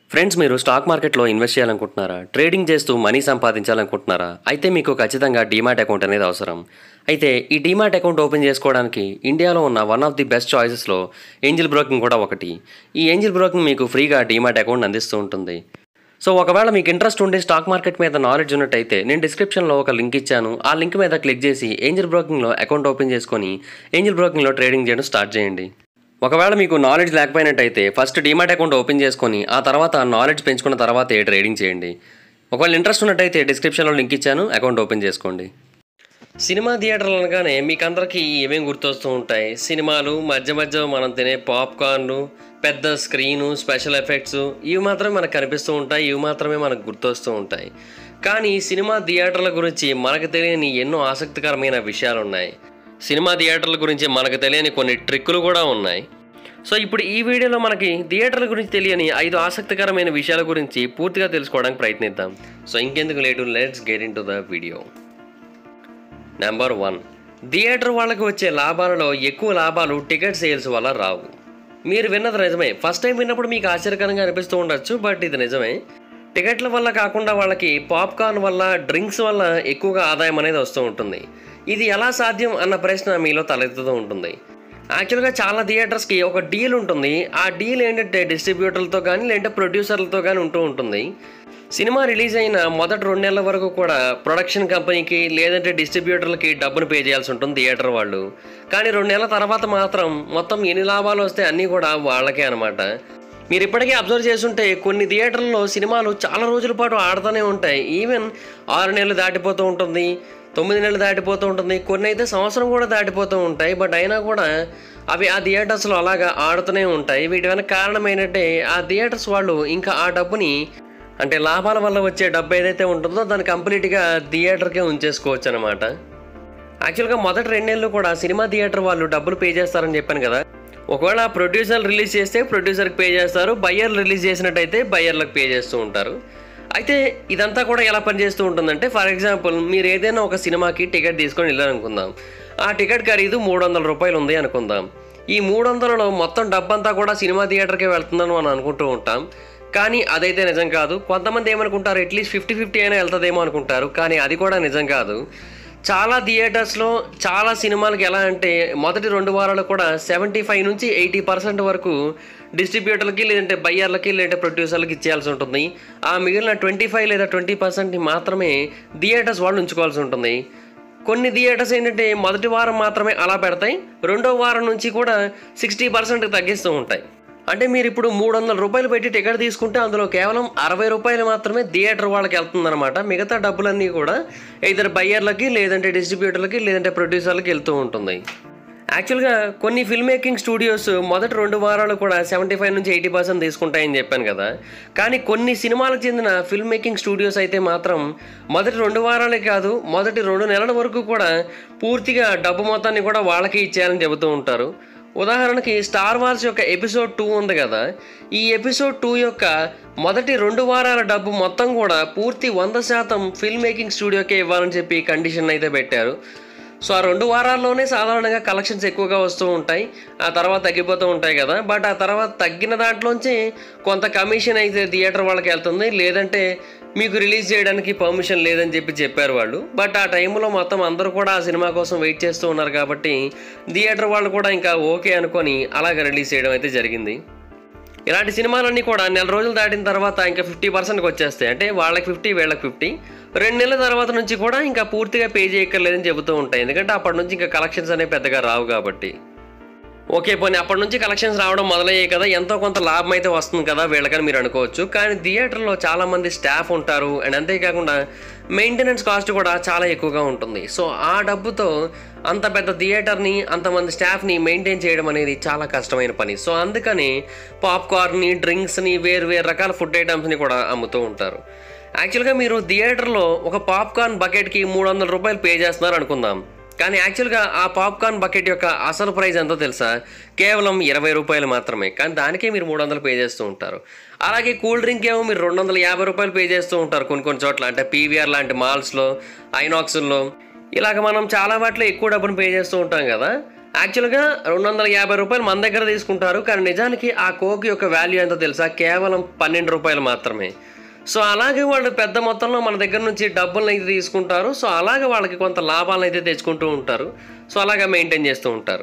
friends మీరు stock మార్కెట్లో invest చేయాలనుకుంటున్నారా ట్రేడింగ్ చేస్తూ మనీ సంపాదించాలనుకుంటున్నారా అయితే మీకు ఖచ్చితంగా డీమాట్ అకౌంట్ అనేది అవసరం అయితే ఈ డీమాట్ అకౌంట్ ఓపెన్ చేసుకోవడానికి ఇండియాలో ఉన్న వన్ ఆఫ్ ది బెస్ట్ చాయిసెస్లో ఏంజిల్ బ్రోకింగ్ కూడా ఒకటి ఈ ఏంజిల్ బ్రోకింగ్ మీకు ఫ్రీగా డీమాట్ అకౌంట్ అందిస్తూ ఉంటుంది సో ఒకవేళ మీకు ఇంట్రెస్ట్ ఉండి స్టాక్ మార్కెట్ మీద నాలెడ్జ్ ఉన్నట్టయితే నేను డిస్క్రిప్షన్లో ఒక లింక్ ఇచ్చాను ఆ లింక్ మీద క్లిక్ చేసి ఏంజిల్ బ్రోకింగ్లో అకౌంట్ ఓపెన్ చేసుకొని ఏంజిల్ బ్రోకింగ్లో ట్రేడింగ్ చేయడం స్టార్ట్ చేయండి ఒకవేళ మీకు నాలెడ్జ్ లేకపోయినట్టయితే ఫస్ట్ డీమాట్ అకౌంట్ ఓపెన్ చేసుకొని ఆ తర్వాత నాలెడ్జ్ పెంచుకున్న తర్వాతే ట్రేడింగ్ చేయండి ఒకవేళ ఇంట్రెస్ట్ ఉన్నట్టయితే డిస్క్రిప్షన్లో లింక్ ఇచ్చాను అకౌంట్ ఓపెన్ చేసుకోండి సినిమా థియేటర్లు అనగానే మీకు అందరికీ ఏమేమి గుర్తొస్తూ ఉంటాయి సినిమాలు మధ్య మధ్య మనం తినే పాప్కార్న్లు పెద్ద స్క్రీను స్పెషల్ ఎఫెక్ట్స్ ఇవి మాత్రమే మనకు కనిపిస్తూ ఉంటాయి ఇవి మాత్రమే మనకు గుర్తొస్తూ ఉంటాయి కానీ సినిమా థియేటర్ల గురించి మనకు తెలియని ఎన్నో ఆసక్తికరమైన విషయాలు ఉన్నాయి సినిమా థియేటర్ల గురించి మనకు తెలియని కొన్ని ట్రిక్కులు కూడా ఉన్నాయి సో ఇప్పుడు ఈ వీడియోలో మనకి థియేటర్ల గురించి తెలియని ఐదు ఆసక్తికరమైన విషయాల గురించి పూర్తిగా తెలుసుకోవడానికి ప్రయత్నిద్దాం సో ఇంకెందుకు late let's get into the video number one theatre వాళ్ళకి వచ్చే లాభాలలో ఎక్కువ లాభాలు టికెట్ సేల్స్ వల్ల రావు మీరు విన్నది నిజమే ఫస్ట్ టైం విన్నప్పుడు మీకు ఆశ్చర్యకరంగా అనిపిస్తూ ఉండొచ్చు బట్ ఇది నిజమే టికెట్ల వల్ల కాకుండా వాళ్ళకి పాప్కార్న్ వల్ల డ్రింక్స్ వల్ల ఎక్కువగా ఆదాయం అనేది వస్తూ ఉంటుంది ఇది ఎలా సాధ్యం అన్న ప్రశ్న మీలో తలెత్తుతూ ఉంటుంది యాక్చువల్గా చాలా థియేటర్స్కి ఒక డీల్ ఉంటుంది ఆ డీల్ ఏంటంటే డిస్ట్రిబ్యూటర్లతో కానీ లేదంటే ప్రొడ్యూసర్లతో కానీ ఉంటూ ఉంటుంది సినిమా రిలీజ్ అయిన మొదటి రెండు నెలల వరకు కూడా ప్రొడక్షన్ కంపెనీకి లేదంటే డిస్ట్రిబ్యూటర్లకి డబ్బును పే చేయాల్సి ఉంటుంది థియేటర్ వాళ్ళు కానీ రెండు నెలల తర్వాత మాత్రం మొత్తం ఎన్ని లాభాలు వస్తాయి అన్నీ కూడా వాళ్ళకే అనమాట మీరు ఇప్పటికే అబ్జర్వ్ చేస్తుంటే కొన్ని థియేటర్లలో సినిమాలు చాలా రోజుల పాటు ఆడుతూనే ఉంటాయి ఈవెన్ ఆరు నెలలు దాటిపోతూ ఉంటుంది తొమ్మిది నెలలు దాటిపోతూ ఉంటుంది కొన్ని అయితే సంవత్సరం కూడా దాటిపోతూ ఉంటాయి బట్ అయినా కూడా అవి ఆ థియేటర్స్లో అలాగా ఆడుతూనే ఉంటాయి వీటి వెనక కారణం ఏంటంటే ఆ థియేటర్స్ వాళ్ళు ఇంకా ఆ డబ్బుని అంటే లాభాల వల్ల వచ్చే డబ్బు ఏదైతే ఉంటుందో దాన్ని కంప్లీట్గా థియేటర్కే ఉంచేసుకోవచ్చు అనమాట యాక్చువల్గా మొదటి రెండేళ్ళు కూడా సినిమా థియేటర్ వాళ్ళు డబ్బులు పే చేస్తారని చెప్పాను కదా ఒకవేళ ప్రొడ్యూసర్ రిలీజ్ చేస్తే ప్రొడ్యూసర్కి పే చేస్తారు బయ్యర్ రిలీజ్ చేసినట్టయితే బయ్యర్లకు పే చేస్తూ ఉంటారు అయితే ఇదంతా కూడా ఎలా పనిచేస్తూ ఉంటుందంటే ఫర్ ఎగ్జాంపుల్ మీరు ఏదైనా ఒక సినిమాకి టికెట్ తీసుకొని వెళ్ళాలనుకుందాం ఆ టికెట్ ఖరీదు మూడు వందల రూపాయలు ఉంది అనుకుందాం ఈ మూడు వందలలో మొత్తం డబ్బంతా కూడా సినిమా థియేటర్కే వెళ్తుందని మనం అనుకుంటూ ఉంటాం కానీ అదైతే నిజం కాదు కొంతమంది ఏమనుకుంటారు అట్లీస్ట్ ఫిఫ్టీ ఫిఫ్టీ అయినా వెళ్తుందేమో అనుకుంటారు కానీ అది కూడా నిజం కాదు చాలా థియేటర్స్లో చాలా సినిమాలకి ఎలా అంటే మొదటి రెండు వారాలు కూడా సెవెంటీ ఫైవ్ నుంచి ఎయిటీ పర్సెంట్ వరకు డిస్ట్రిబ్యూటర్లకి లేదంటే బయ్యర్లకి లేదంటే ప్రొడ్యూసర్లకి ఇచ్చేయాల్సి ఉంటుంది ఆ మిగిలిన ట్వంటీ ఫైవ్ లేదా ట్వంటీ పర్సెంట్ని మాత్రమే థియేటర్స్ వాళ్ళు ఉంచుకోవాల్సి ఉంటుంది కొన్ని థియేటర్స్ ఏంటంటే మొదటి వారం మాత్రమే అలా పెడతాయి రెండో వారం నుంచి కూడా సిక్స్టీ పర్సెంట్కి తగ్గిస్తూ ఉంటాయి అంటే మీరు ఇప్పుడు మూడు వందల రూపాయలు పెట్టి టికెట్ తీసుకుంటే అందులో కేవలం అరవై రూపాయలు మాత్రమే థియేటర్ వాళ్ళకి వెళ్తుందన్నమాట మిగతా డబ్బులన్నీ కూడా ఇద్దరు బయ్యర్లకి లేదంటే డిస్ట్రిబ్యూటర్లకి లేదంటే ప్రొడ్యూసర్లకి వెళ్తూ ఉంటుంది యాక్చువల్గా కొన్ని ఫిల్మ్ మేకింగ్ స్టూడియోస్ మొదటి రెండు వారాలు కూడా సెవెంటీ ఫైవ్ నుంచి ఎయిటీ పర్సెంట్ తీసుకుంటాయని చెప్పాను కదా కానీ కొన్ని సినిమాలకు చెందిన ఫిల్మ్ మేకింగ్ స్టూడియోస్ అయితే మాత్రం మొదటి రెండు వారాలే కాదు మొదటి రెండు నెలల వరకు కూడా పూర్తిగా డబ్బు మొత్తాన్ని కూడా వాళ్ళకి ఇచ్చేయాలని చెబుతూ ఉంటారు ఉదాహరణకి స్టార్ వార్స్ యొక్క ఎపిసోడ్ టూ ఉంది కదా ఈ ఎపిసోడ్ టూ యొక్క మొదటి రెండు వారాల డబ్బు మొత్తం కూడా పూర్తి వంద శాతం ఫిల్మ్ మేకింగ్ స్టూడియోకే ఇవ్వాలని చెప్పి కండిషన్ అయితే పెట్టారు సో ఆ రెండు వారాల్లోనే సాధారణంగా కలెక్షన్స్ ఎక్కువగా వస్తూ ఉంటాయి ఆ తర్వాత తగ్గిపోతూ ఉంటాయి కదా బట్ ఆ తర్వాత తగ్గిన దాంట్లోంచి కొంత కమిషన్ అయితే థియేటర్ వాళ్ళకి వెళ్తుంది లేదంటే మీకు రిలీజ్ చేయడానికి పర్మిషన్ లేదని చెప్పి చెప్పారు వాళ్ళు బట్ ఆ టైంలో మొత్తం అందరూ కూడా ఆ సినిమా కోసం వెయిట్ చేస్తూ ఉన్నారు కాబట్టి థియేటర్ వాళ్ళు కూడా ఇంకా ఓకే అనుకొని అలాగ రిలీజ్ చేయడం అయితే జరిగింది ఇలాంటి సినిమాలన్నీ కూడా నెల రోజులు దాటిన తర్వాత ఇంకా ఫిఫ్టీ పర్సెంట్కి వచ్చేస్తాయి అంటే వాళ్ళకి ఫిఫ్టీ వీళ్ళకి ఫిఫ్టీ రెండు నెలల తర్వాత నుంచి కూడా ఇంకా పూర్తిగా పే చేయక్కర్లేదని చెబుతూ ఉంటాయి ఎందుకంటే అప్పటి నుంచి ఇంకా కలెక్షన్స్ అనేవి పెద్దగా రావు కాబట్టి ఓకే పోనీ అప్పటి నుంచి కలెక్షన్స్ రావడం మొదలయ్యాయి కదా ఎంతో కొంత లాభం అయితే వస్తుంది కదా వీళ్ళకని మీరు అనుకోవచ్చు కానీ థియేటర్లో చాలామంది స్టాఫ్ ఉంటారు అండ్ అంతేకాకుండా మెయింటెనెన్స్ కాస్ట్ కూడా చాలా ఎక్కువగా ఉంటుంది సో ఆ డబ్బుతో అంత పెద్ద థియేటర్ని అంతమంది స్టాఫ్ని మెయింటైన్ చేయడం అనేది చాలా కష్టమైన పని సో అందుకని పాప్కార్న్ని డ్రింక్స్ని వేరు వేరు రకాల ఫుడ్ ఐటమ్స్ని కూడా అమ్ముతూ ఉంటారు యాక్చువల్గా మీరు థియేటర్లో ఒక పాప్కార్న్ బకెట్కి మూడు వందల రూపాయలు పే చేస్తున్నారు అనుకుందాం కానీ యాక్చువల్గా ఆ పాప్కార్న్ బకెట్ యొక్క అసలు ప్రైస్ ఎంతో తెలుసా కేవలం ఇరవై రూపాయలు మాత్రమే కానీ దానికే మీరు మూడు వందలు పే చేస్తూ ఉంటారు అలాగే కూల్ డ్రింక్ ఏమో మీరు రెండు వందల యాభై రూపాయలు పే చేస్తూ ఉంటారు కొన్ని కొన్ని చోట్ల అంటే పీవీఆర్ లాంటి మాల్స్లో ఐనాక్స్లో ఇలాగ మనం చాలా వాటిలో ఎక్కువ డబ్బును పే చేస్తూ ఉంటాం కదా యాక్చువల్గా రెండు వందల యాభై రూపాయలు మన దగ్గర తీసుకుంటారు కానీ నిజానికి ఆ కోక్ యొక్క వాల్యూ ఎంతో తెలుసా కేవలం పన్నెండు రూపాయలు మాత్రమే సో అలాగే వాళ్ళు పెద్ద మొత్తంలో మన దగ్గర నుంచి డబ్బులను అయితే తీసుకుంటారు సో అలాగే వాళ్ళకి కొంత లాభాలను అయితే తెచ్చుకుంటూ ఉంటారు సో అలాగా మెయింటైన్ చేస్తూ ఉంటారు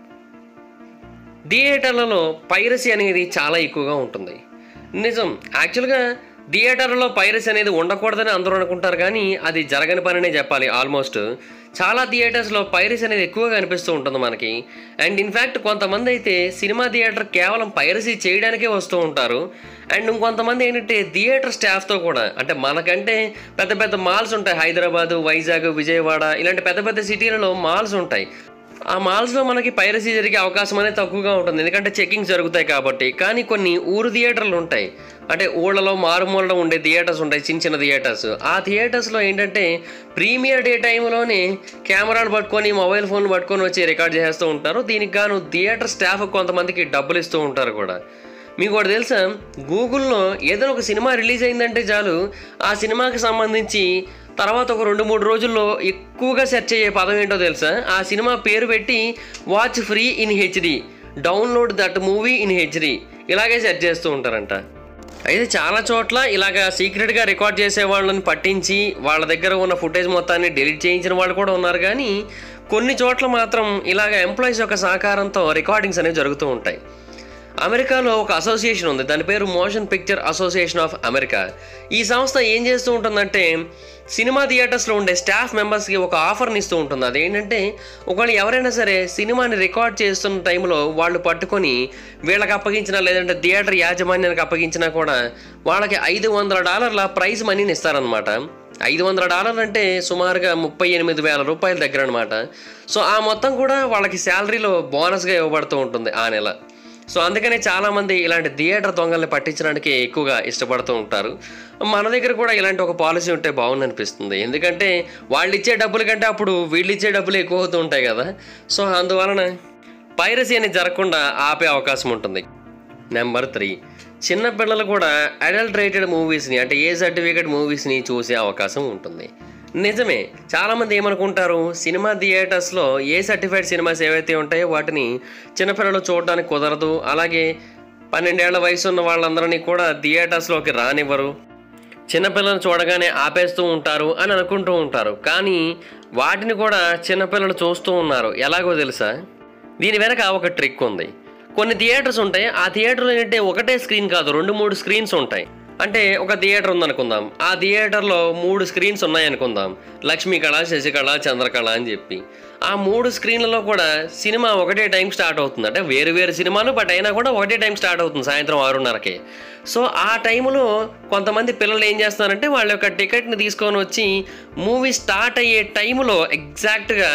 థియేటర్లలో పైరసీ అనేది చాలా ఎక్కువగా ఉంటుంది నిజం యాక్చువల్గా థియేటర్లో పైరసీ అనేది ఉండకూడదని అందరూ అనుకుంటారు కానీ అది జరగని పనినే చెప్పాలి ఆల్మోస్ట్ చాలా థియేటర్స్లో పైరసీ అనేది ఎక్కువగా కనిపిస్తూ ఉంటుంది మనకి అండ్ ఇన్ఫ్యాక్ట్ కొంతమంది అయితే సినిమా థియేటర్ కేవలం పైరసీ చేయడానికే వస్తూ ఉంటారు అండ్ ఇంకొంతమంది ఏంటంటే థియేటర్ స్టాఫ్తో కూడా అంటే మనకంటే పెద్ద పెద్ద మాల్స్ ఉంటాయి హైదరాబాదు వైజాగ్ విజయవాడ ఇలాంటి పెద్ద పెద్ద సిటీలలో మాల్స్ ఉంటాయి ఆ మాల్స్లో మనకి పైరసీ జరిగే అవకాశం అనేది తక్కువగా ఉంటుంది ఎందుకంటే చెకింగ్ జరుగుతాయి కాబట్టి కానీ కొన్ని ఊరు థియేటర్లు ఉంటాయి అంటే ఊళ్ళలో మారుమూలలో ఉండే థియేటర్స్ ఉంటాయి చిన్న చిన్న థియేటర్స్ ఆ థియేటర్స్లో ఏంటంటే ప్రీమియర్ డే టైంలోనే కెమెరాలు పట్టుకొని మొబైల్ ఫోన్లు పట్టుకొని వచ్చి రికార్డ్ చేస్తూ ఉంటారు దీనికి గాను థియేటర్ స్టాఫ్ కొంతమందికి డబ్బులు ఇస్తూ ఉంటారు కూడా మీకు ఒకటి తెలుసా గూగుల్లో ఏదైనా ఒక సినిమా రిలీజ్ అయిందంటే చాలు ఆ సినిమాకి సంబంధించి తర్వాత ఒక రెండు మూడు రోజుల్లో ఎక్కువగా సెర్చ్ అయ్యే పదం ఏంటో తెలుసా ఆ సినిమా పేరు పెట్టి watch free in HD download that movie in HD ఇలాగే సెర్చ్ చేస్తూ ఉంటారంట అయితే చాలా చోట్ల ఇలాగ సీక్రెట్గా రికార్డ్ చేసే వాళ్ళని పట్టించి వాళ్ళ దగ్గర ఉన్న ఫుటేజ్ మొత్తాన్ని డిలీట్ చేయించిన వాళ్ళు కూడా ఉన్నారు కానీ కొన్ని చోట్ల మాత్రం ఇలాగ ఎంప్లాయీస్ యొక్క సహకారంతో రికార్డింగ్స్ అనేవి జరుగుతూ ఉంటాయి అమెరికాలో ఒక అసోసియేషన్ ఉంది దాని పేరు Motion Picture Association of America ఈ సంస్థ ఏం చేస్తూ ఉంటుందంటే సినిమా థియేటర్స్లో ఉండే స్టాఫ్ మెంబర్స్కి ఒక ఆఫర్ని ఇస్తూ ఉంటుంది అదేంటంటే ఒకవేళ ఎవరైనా సరే సినిమాని రికార్డ్ చేస్తున్న టైంలో వాళ్ళు పట్టుకొని వీళ్ళకి అప్పగించినా లేదంటే థియేటర్ యాజమాన్యానికి అప్పగించినా కూడా వాళ్ళకి ఐదు వందల డాలర్ల ప్రైజ్ మనీని ఇస్తారనమాట ఐదు వందల డాలర్లు అంటే సుమారుగా ముప్పై ఎనిమిది వేల రూపాయల దగ్గర అనమాట సో ఆ మొత్తం కూడా వాళ్ళకి శాలరీలో బోనస్గా ఇవ్వబడుతూ ఉంటుంది ఆ నెల సో అందుకనే చాలామంది ఇలాంటి థియేటర్ దొంగల్ని పట్టించడానికి ఎక్కువగా ఇష్టపడుతూ ఉంటారు మన దగ్గర కూడా ఇలాంటి ఒక పాలసీ ఉంటే బాగుంది అనిపిస్తుంది ఎందుకంటే వాళ్ళు ఇచ్చే డబ్బుల కంటే అప్పుడు వీళ్ళు ఇచ్చే డబ్బులు ఎక్కువ అవుతూ ఉంటాయి కదా సో అందువలన పైరసీ అనేది జరగకుండా ఆపే అవకాశం ఉంటుంది నెంబర్ త్రీ చిన్నపిల్లలు కూడా అడల్ట్ రేటెడ్ మూవీస్ని అంటే ఏ సర్టిఫికేట్ మూవీస్ని చూసే అవకాశం ఉంటుంది నిజమే చాలామంది ఏమనుకుంటారు సినిమా థియేటర్స్లో ఏ సర్టిఫైడ్ సినిమాస్ ఏవైతే ఉంటాయో వాటిని చిన్నపిల్లలు చూడడానికి కుదరదు అలాగే పన్నెండేళ్ల వయసు ఉన్న వాళ్ళందరినీ కూడా థియేటర్స్లోకి రానివ్వరు చిన్నపిల్లలు చూడగానే ఆపేస్తూ ఉంటారు అని అనుకుంటూ ఉంటారు కానీ వాటిని కూడా చిన్నపిల్లలు చూస్తూ ఉన్నారు ఎలాగో తెలుసా దీని వెనక ఒక ట్రిక్ ఉంది కొన్ని థియేటర్స్ ఉంటాయి ఆ థియేటర్లో ఏంటంటే ఒకటే స్క్రీన్ కాదు రెండు మూడు స్క్రీన్స్ ఉంటాయి అంటే ఒక థియేటర్ ఉందనుకుందాం ఆ థియేటర్లో మూడు స్క్రీన్స్ ఉన్నాయనుకుందాం లక్ష్మీ కళ శశికళ చంద్రకళ అని చెప్పి ఆ మూడు స్క్రీన్లలో కూడా సినిమా ఒకటే టైం స్టార్ట్ అవుతుంది అంటే వేరు వేరు సినిమాలు బట్ అయినా కూడా ఒకటే టైం స్టార్ట్ అవుతుంది సాయంత్రం ఆరున్నరకే సో ఆ టైంలో కొంతమంది పిల్లలు ఏం చేస్తున్నారంటే వాళ్ళ యొక్క టికెట్ని తీసుకొని వచ్చి మూవీ స్టార్ట్ అయ్యే టైంలో ఎగ్జాక్ట్గా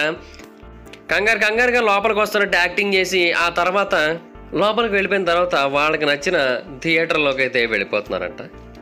కంగారు కంగారుగా లోపలికి వస్తున్నట్టు యాక్టింగ్ చేసి ఆ తర్వాత లోపలికి వెళ్ళిపోయిన తర్వాత వాళ్ళకి నచ్చిన థియేటర్లోకి అయితే వెళ్ళిపోతున్నారంట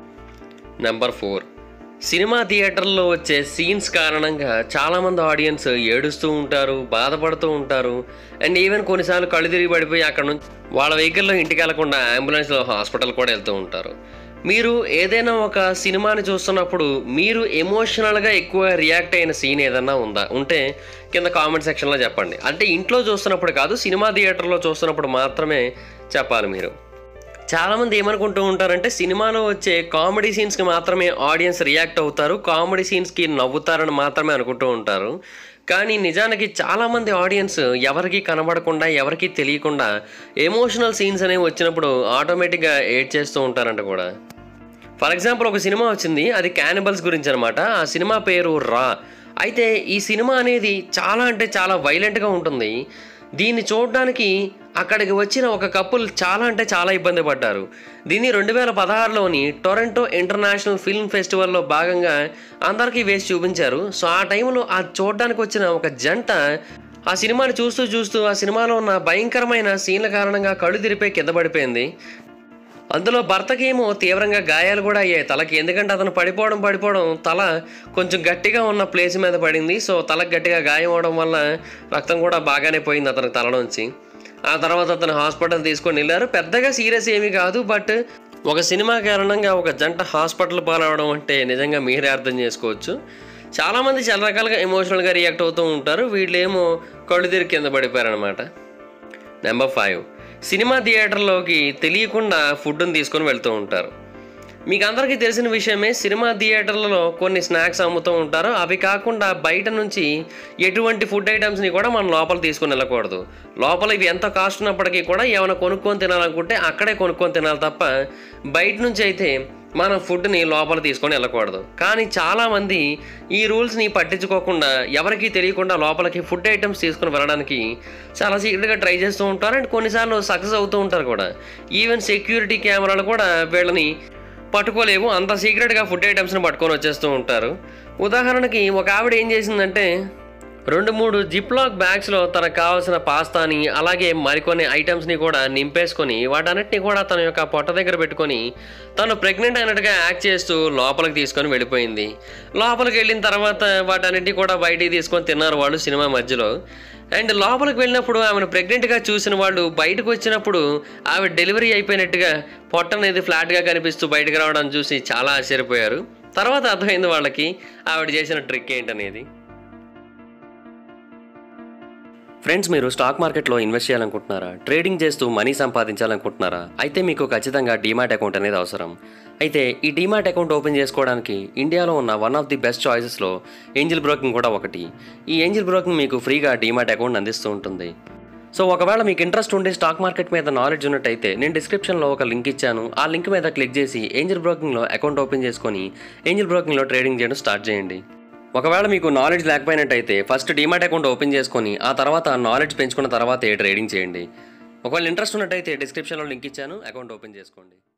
నెంబర్ ఫోర్ సినిమా థియేటర్లో వచ్చే సీన్స్ కారణంగా చాలామంది ఆడియన్స్ ఏడుస్తూ ఉంటారు బాధపడుతూ ఉంటారు అండ్ ఈవెన్ కొన్నిసార్లు కళ్ళు తిరిగి పడిపోయి అక్కడ నుంచి వాళ్ళ వెహికల్లో ఇంటికి వెళ్లకుండా అంబులెన్స్లో హాస్పిటల్ కూడా వెళ్తూ ఉంటారు మీరు ఏదైనా ఒక సినిమాని చూస్తున్నప్పుడు మీరు ఎమోషనల్గా ఎక్కువ రియాక్ట్ అయిన సీన్ ఏదన్నా ఉందా ఉంటే కింద కామెంట్ సెక్షన్లో చెప్పండి అంటే ఇంట్లో చూస్తున్నప్పుడు కాదు సినిమా థియేటర్లో చూస్తున్నప్పుడు మాత్రమే చెప్పాలి మీరు చాలామంది ఏమనుకుంటూ ఉంటారంటే సినిమాలో వచ్చే కామెడీ సీన్స్కి మాత్రమే ఆడియన్స్ రియాక్ట్ అవుతారు కామెడీ సీన్స్కి నవ్వుతారని మాత్రమే అనుకుంటూ ఉంటారు కానీ నిజానికి చాలామంది ఆడియన్స్ ఎవరికి కనబడకుండా ఎవరికి తెలియకుండా ఎమోషనల్ సీన్స్ అనేవి వచ్చినప్పుడు ఆటోమేటిక్గా ఏడ్ చేస్తూ ఉంటారంట కూడా ఫర్ ఎగ్జాంపుల్ ఒక సినిమా వచ్చింది అది క్యానిబల్స్ గురించి అనమాట ఆ సినిమా పేరు రా అయితే ఈ సినిమా అనేది చాలా అంటే చాలా వైలెంట్గా ఉంటుంది దీన్ని చూడడానికి అక్కడికి వచ్చిన ఒక కపుల్ చాలా అంటే చాలా ఇబ్బంది పడ్డారు దీన్ని రెండు వేల పదహారులోని టొరంటో ఇంటర్నేషనల్ ఫిల్మ్ ఫెస్టివల్లో భాగంగా అందరికీ వేసి చూపించారు సో ఆ టైంలో ఆ చూడడానికి వచ్చిన ఒక జంట ఆ సినిమాని చూస్తూ చూస్తూ ఆ సినిమాలో ఉన్న భయంకరమైన సీన్ల కారణంగా కళ్ళు తిరిపై కింద పడిపోయింది అందులో భర్తకేమో తీవ్రంగా గాయాలు కూడా అయ్యాయి తలకి ఎందుకంటే అతను పడిపోవడం పడిపోవడం తల కొంచెం గట్టిగా ఉన్న ప్లేస్ మీద పడింది సో తలకు గట్టిగా గాయం అవడం వల్ల రక్తం కూడా బాగానే పోయింది అతని తలలోంచి ఆ తర్వాత అతను హాస్పిటల్ తీసుకొని వెళ్ళారు పెద్దగా సీరియస్ ఏమీ కాదు బట్ ఒక సినిమా కారణంగా ఒక జంట హాస్పిటల్ పాలవడం అంటే నిజంగా మీరే అర్థం చేసుకోవచ్చు చాలామంది చాలా రకాలుగా ఎమోషనల్గా రియాక్ట్ అవుతూ ఉంటారు వీళ్ళేమో కళ్ళు తిరిగి కింద పడిపోయారనమాట నెంబర్ ఫైవ్ సినిమా థియేటర్లోకి తెలియకుండా ఫుడ్ని తీసుకొని వెళ్తూ ఉంటారు మీకు అందరికీ తెలిసిన విషయమే సినిమా థియేటర్లలో కొన్ని స్నాక్స్ అమ్ముతూ ఉంటారు అవి కాకుండా బయట నుంచి ఎటువంటి ఫుడ్ ఐటమ్స్ని కూడా మనం లోపల తీసుకొని వెళ్ళకూడదు లోపల ఇవి ఎంత కాస్ట్ ఉన్నప్పటికీ కూడా ఏమైనా కొనుక్కొని తినాలనుకుంటే అక్కడే కొనుక్కొని తినాలి తప్ప బయట నుంచి అయితే మనం ఫుడ్ని లోపల తీసుకొని వెళ్ళకూడదు కానీ చాలామంది ఈ రూల్స్ని పట్టించుకోకుండా ఎవరికీ తెలియకుండా లోపలికి ఫుడ్ ఐటమ్స్ తీసుకొని వెళ్ళడానికి చాలా సీక్రెట్గా ట్రై చేస్తూ ఉంటారు అండ్ కొన్నిసార్లు సక్సెస్ అవుతూ ఉంటారు కూడా ఈవెన్ సెక్యూరిటీ కెమెరాలు కూడా వీళ్ళని పట్టుకోలేవు అంత సీక్రెట్గా ఫుడ్ ఐటమ్స్ని పట్టుకొని వచ్చేస్తూ ఉంటారు ఉదాహరణకి ఒక ఆవిడ ఏం చేసిందంటే రెండు మూడు జిప్లాక్ బ్యాగ్స్లో తనకు కావాల్సిన పాస్తాని అలాగే మరికొన్ని ఐటమ్స్ని కూడా నింపేసుకొని వాటన్నిటిని కూడా తన యొక్క పొట్ట దగ్గర పెట్టుకొని తను ప్రెగ్నెంట్ అయినట్టుగా యాక్ట్ చేస్తూ లోపలికి తీసుకొని వెళ్ళిపోయింది లోపలికి వెళ్ళిన తర్వాత వాటన్నిటిని కూడా బయటికి తీసుకొని తిన్నారు వాళ్ళు సినిమా మధ్యలో అండ్ లోపలికి వెళ్ళినప్పుడు ఆమెను ప్రెగ్నెంట్గా చూసిన వాళ్ళు బయటకు వచ్చినప్పుడు ఆవిడ డెలివరీ అయిపోయినట్టుగా పొట్ట అనేది ఫ్లాట్గా కనిపిస్తూ బయటకు రావడం చూసి చాలా ఆశ్చర్యపోయారు తర్వాత అర్థమైంది వాళ్ళకి ఆవిడ చేసిన ట్రిక్ ఏంటనేది ఫ్రెండ్స్ మీరు స్టాక్ మార్కెట్లో ఇన్వెస్ట్ చేయాలనుకుంటున్నారా ట్రేడింగ్ చేస్తూ మనీ సంపాదించాలనుకుంటున్నారా అయితే మీకు ఖచ్చితంగా డీమాట్ అకౌంట్ అనేది అవసరం అయితే ఈ డీమాట్ అకౌంట్ ఓపెన్ చేసుకోవడానికి ఇండియాలో ఉన్న వన్ ఆఫ్ ది బెస్ట్ చాయిసెస్లో ఏంజిల్ బ్రోకింగ్ కూడా ఒకటి ఈ ఏంజిల్ బ్రోకింగ్ మీకు ఫ్రీగా డీమాట్ అకౌంట్ అందిస్తూ ఉంటుంది సో ఒకవేళ మీకు ఇంట్రెస్ట్ ఉండి స్టాక్ మార్కెట్ మీద నాలెడ్జ్ ఉన్నట్టయితే నేను డిస్క్రిప్షన్లో ఒక లింక్ ఇచ్చాను ఆ లింక్ మీద క్లిక్ చేసి ఏంజిల్ బ్రోకింగ్లో అకౌంట్ ఓపెన్ చేసుకొని ఏంజిల్ బ్రోకింగ్లో ట్రేడింగ్ చేయడం స్టార్ట్ చేయండి ఒకవేళ మీకు నాలెడ్జ్ లేకపోయినట్టయితే ఫస్ట్ డీమాట్ అకౌంట్ ఓపెన్ చేసుకొని ఆ తర్వాత నాలెడ్జ్ పెంచుకున్న తర్వాత ట్రేడింగ్ చేయండి ఒకవేళ ఇంట్రెస్ట్ ఉన్నట్టయితే డిస్క్రిప్షన్లో లింక్ ఇచ్చాను అకౌంట్ ఓపెన్ చేసుకోండి